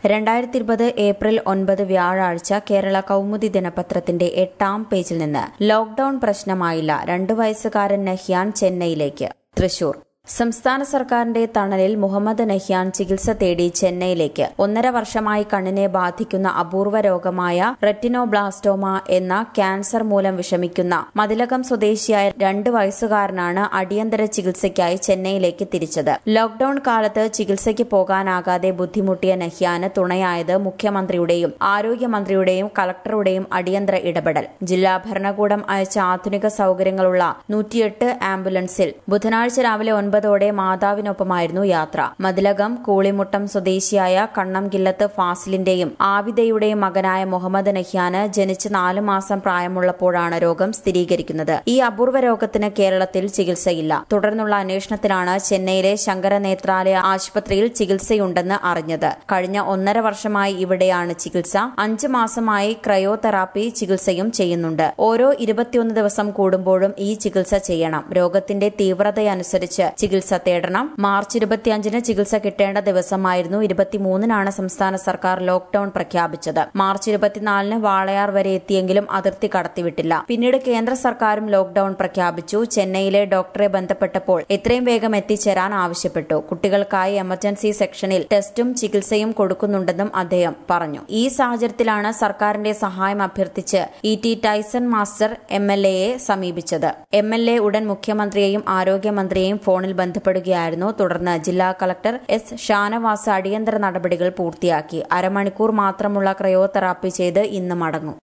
രണ്ടായിരത്തി ഇരുപത് ഏപ്രിൽ ഒൻപത് വ്യാഴാഴ്ച കേരള കൗമുദി ദിനപത്രത്തിന്റെ എട്ടാം പേജിൽ നിന്ന് ലോക്ഡൌൺ പ്രശ്നമായില്ല രണ്ടു വയസ്സുകാരൻ നഹ്യാൻ ചെന്നൈയിലേക്ക് തൃശൂർ സംസ്ഥാന സർക്കാരിന്റെ തണലിൽ മുഹമ്മദ് നഹ്യാൻ ചികിത്സ തേടി ചെന്നൈയിലേക്ക് ഒന്നര വർഷമായി കണ്ണിനെ ബാധിക്കുന്ന അപൂർവ രോഗമായ റെറ്റിനോബ്ലാസ്റ്റോമ എന്ന ക്യാൻസർ മൂലം വിഷമിക്കുന്ന മതിലകം സ്വദേശിയായ രണ്ട് വയസ്സുകാരനാണ് അടിയന്തര ചികിത്സയ്ക്കായി ചെന്നൈയിലേക്ക് തിരിച്ചത് ലോക്ഡൌൺ കാലത്ത് ചികിത്സയ്ക്ക് പോകാനാകാതെ ബുദ്ധിമുട്ടിയ നഹ്യാന് തുണയായത് മുഖ്യമന്ത്രിയുടെയും ആരോഗ്യമന്ത്രിയുടെയും കളക്ടറുടെയും അടിയന്തര ഇടപെടൽ ജില്ലാ ഭരണകൂടം അയച്ച ആധുനിക സൌകര്യങ്ങളുള്ള നൂറ്റിയെട്ട് ആംബുലൻസിൽ ബുധനാഴ്ച രാവിലെ ഒൻപതോടെ മാതാവിനൊപ്പമായിരുന്നു യാത്ര മതിലകം കൂളിമുട്ടം സ്വദേശിയായ കണ്ണംകില്ലത്ത് ഫാസിലിന്റെയും ആവിദയുടെയും മകനായ മുഹമ്മദ് നഹ്യാന് ജനിച്ച് നാല് മാസം പ്രായമുള്ളപ്പോഴാണ് രോഗം സ്ഥിരീകരിക്കുന്നത് ഈ അപൂർവ രോഗത്തിന് കേരളത്തിൽ ചികിത്സയില്ല തുടർന്നുള്ള അന്വേഷണത്തിലാണ് ചെന്നൈയിലെ ശങ്കര നേത്രാലയ ആശുപത്രിയിൽ ചികിത്സയുണ്ടെന്ന് അറിഞ്ഞത് കഴിഞ്ഞ ഒന്നര വർഷമായി ഇവിടെയാണ് ചികിത്സ അഞ്ച് മാസമായി ക്രയോതെറാപ്പി ചികിത്സയും ചെയ്യുന്നുണ്ട് ഓരോ ഇരുപത്തിയൊന്ന് ദിവസം കൂടുമ്പോഴും ഈ ചികിത്സ ചെയ്യണം രോഗത്തിന്റെ തീവ്രതയനുസരിച്ച് ചികിത്സ തേടണം മാർച്ച് ഇരുപത്തിയഞ്ചിന് ചികിത്സ കിട്ടേണ്ട ദിവസമായിരുന്നു ഇരുപത്തിമൂന്നിനാണ് സംസ്ഥാന സർക്കാർ ലോക്ഡൌൺ പ്രഖ്യാപിച്ചത് മാർച്ച് ഇരുപത്തിനാലിന് വാളയാർ വരെ എത്തിയെങ്കിലും അതിർത്തി കടത്തിവിട്ടില്ല പിന്നീട് കേന്ദ്ര സർക്കാരും ലോക്ഡൌൺ പ്രഖ്യാപിച്ചു ചെന്നൈയിലെ ഡോക്ടറെ ബന്ധപ്പെട്ടപ്പോൾ എത്രയും വേഗം എത്തിച്ചേരാൻ ആവശ്യപ്പെട്ടു കുട്ടികൾക്കായി എമർജൻസി സെക്ഷനിൽ ടെസ്റ്റും ചികിത്സയും കൊടുക്കുന്നുണ്ടെന്നും അദ്ദേഹം പറഞ്ഞു ഈ സാഹചര്യത്തിലാണ് സർക്കാരിന്റെ സഹായം അഭ്യർത്ഥിച്ച് E T Tyson master M L എയെ സമീപിച്ചത് എം എൽ എ ഉടൻ മുഖ്യമന്ത്രിയെയും ആരോഗ്യമന്ത്രിയെയും ഫോണിൽ ബന്ധപ്പെടുകയായിരുന്നു തുടർന്ന് ജില്ലാ കളക്ടർ എസ് ഷാനവാസ് അടിയന്തര നടപടികൾ പൂർത്തിയാക്കി അരമണിക്കൂർ മാത്രമുള്ള ക്രയോതെറാപ്പി ചെയ്ത് ഇന്ന് മടങ്ങും